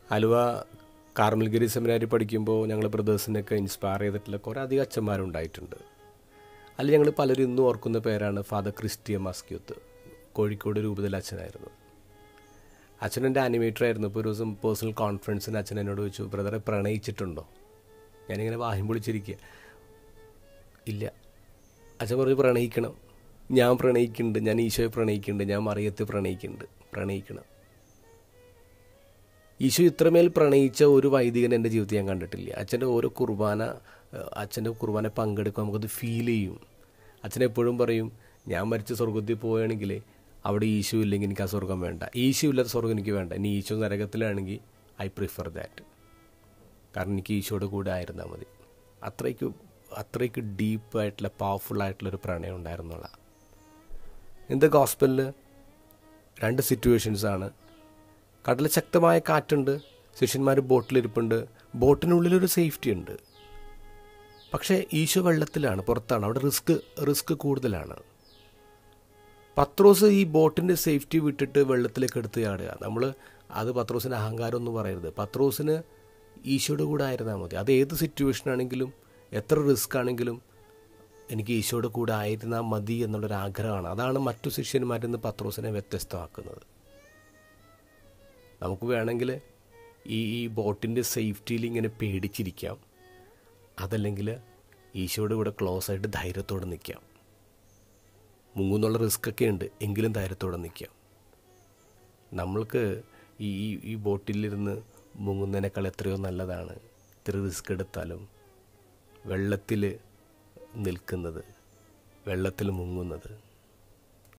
ആലുവ കാർമൽഗിരി സെമിനാരി പഠിക്കുമ്പോൾ ഞങ്ങൾ ബ്രദേഴ്സിനൊക്കെ ഇൻസ്പയർ ചെയ്തിട്ടുള്ള കുറേ അധികം അച്ഛന്മാരുണ്ടായിട്ടുണ്ട് അതിൽ ഞങ്ങൾ പലരും ഇന്നും ഓർക്കുന്ന പേരാണ് ഫാദർ ക്രിസ്റ്റിയ മസ്ക്യൂത്ത് കോഴിക്കോട് രൂപതയിൽ അച്ഛനായിരുന്നു അച്ഛൻ എൻ്റെ ആനിമേറ്റർ ആയിരുന്നു ഇപ്പോൾ ഒരു ദിവസം പേഴ്സണൽ കോൺഫറൻസിന് അച്ഛൻ എന്നോട് ചോദിച്ചു ബ്രദറെ പ്രണയിച്ചിട്ടുണ്ടോ ഞാനിങ്ങനെ വാഹിം പൊളിച്ചിരിക്കുക ഇല്ല അച്ഛൻ പറഞ്ഞു പ്രണയിക്കണം ഞാൻ പ്രണയിക്കുന്നുണ്ട് ഞാൻ ഈശോയെ പ്രണയിക്കുന്നുണ്ട് ഞാൻ മറിയത്തെ പ്രണയിക്കുന്നുണ്ട് പ്രണയിക്കണം ഈശോ ഇത്രമേൽ പ്രണയിച്ച ഒരു വൈദികൻ എൻ്റെ ജീവിതത്തിൽ ഞാൻ കണ്ടിട്ടില്ല അച്ഛൻ്റെ ഓരോ കുർബാന ഏഹ്, അച്ഛൻ്റെ കുർബാന പങ്കെടുക്കുമ്പോൾ നമുക്കത് ഫീൽ ചെയ്യും അച്ഛൻ എപ്പോഴും പറയും ഞാൻ മരിച്ച സ്വർഗത്തിൽ പോവുകയാണെങ്കിൽ അവിടെ ഈശോ ഇല്ലെങ്കിൽ എനിക്ക് ആ സ്വർഗം വേണ്ട ഈശോ ഇല്ലാത്ത സ്വർഗം എനിക്ക് വേണ്ട ഇനി ഈശോ നരകത്തിലാണെങ്കിൽ ഐ പ്രിഫർ ദാറ്റ് കാരണം എനിക്ക് ഈശോയുടെ കൂടെ ആയിരുന്നാൽ മതി അത്രയ്ക്ക് അത്രയ്ക്ക് ഡീപ്പായിട്ടുള്ള പവർഫുൾ ആയിട്ടുള്ളൊരു പ്രണയം ഉണ്ടായിരുന്നുള്ള ഇൻ ഗോസ്പലിൽ രണ്ട് സിറ്റുവേഷൻസാണ് കടലിൽ ശക്തമായ കാറ്റുണ്ട് ശിഷ്യന്മാർ ബോട്ടിലിരിപ്പുണ്ട് ബോട്ടിനുള്ളിലൊരു സേഫ്റ്റി ഉണ്ട് പക്ഷേ ഈശോ വെള്ളത്തിലാണ് പുറത്താണ് അവിടെ റിസ്ക് റിസ്ക് കൂടുതലാണ് പത്രോസ് ഈ ബോട്ടിൻ്റെ സേഫ്റ്റി വിട്ടിട്ട് വെള്ളത്തിലേക്ക് എടുത്ത് ചാടുക നമ്മൾ അത് പത്രോസിൻ്റെ അഹങ്കാരം ഒന്നും പറയരുത് പത്രോസിന് ഈശോയുടെ കൂടെ ആയിരുന്നാൽ മതി അത് ഏത് സിറ്റുവേഷൻ ആണെങ്കിലും എത്ര റിസ്ക് ആണെങ്കിലും എനിക്ക് ഈശോയുടെ കൂടെ ആയിരുന്നാൽ മതി എന്നുള്ളൊരു ആഗ്രഹമാണ് അതാണ് മറ്റു ശിഷ്യന്മാരിൽ നിന്ന് പത്രോസിനെ വ്യത്യസ്തമാക്കുന്നത് നമുക്ക് വേണമെങ്കിൽ ഈ ഈ ബോട്ടിൻ്റെ സേഫ്റ്റിയിൽ ഇങ്ങനെ പേടിച്ചിരിക്കാം അതല്ലെങ്കിൽ ഈശോയുടെ കൂടെ ക്ലോസ് ആയിട്ട് ധൈര്യത്തോടെ നിൽക്കാം മുങ്ങുന്നുള്ള റിസ്ക് ഒക്കെ ഉണ്ട് എങ്കിലും ധൈര്യത്തോടെ നിൽക്കാം നമ്മൾക്ക് ഈ ഈ ഈ ബോട്ടിലിരുന്ന് മുങ്ങുന്നതിനേക്കാൾ എത്രയോ നല്ലതാണ് ഇത്ര റിസ്ക് എടുത്താലും വെള്ളത്തിൽ നിൽക്കുന്നത് വെള്ളത്തിൽ മുങ്ങുന്നത്